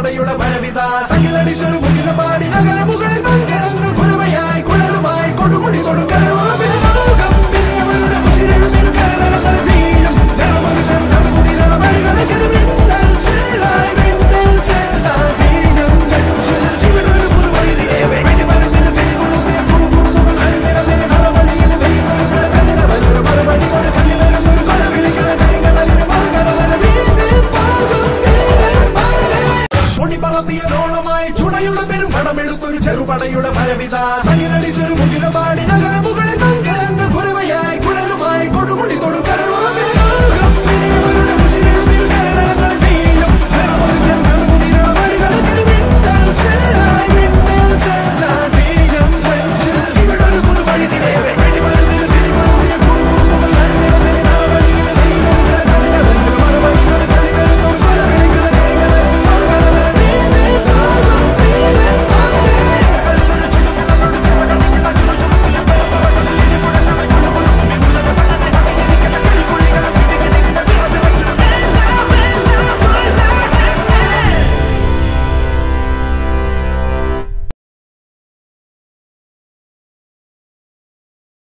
ചെറുപടയുടെ വരവിത സകിലടിച്ചൊരു മുകില പാടി നഗര മുകളിൽ മംഗളങ്ങൾ കുഴവയായി കുഴലുമായി കൊടുമുടി കൊടുക്കരവരുടെ വീഴും നിറമൊരു ചെറുതടുകുതിരണ വഴികളെങ്കിലും മിന്നൽ ചേലായി മിന്നൽ ചേലായി വീഴും നെഞ്ചിൽ ഇവനൊരു പുതുവഴിതിരെ വെടിമരുന്നിന് തിരികൊടുത്തേ കുറുകുറുന്നുകൾ അഴിനിറലിന് കളവഴിയിൽ വെയിലൊരുക്കണ കതിരവനൊരു മറുപടിയോട് കല്ലിലൊരു കൊലവിളിക്കണ കരിങ്കടലിന് മറുകടലന വീണ് പോകും വീരന്മാരെ പൊടി പറത്തിയതോളമായി ചുണയുടെ പെരും പടമെടുത്തൊരു ചെറുപടയുടെ മരവിത സനിലടിച്ചൊരു മുകില പാടി നഗര മുകളിൽ മംഗളങ്ങൾ കുരവയായി കുഴലുമായി കൊടുമുടി തൊടു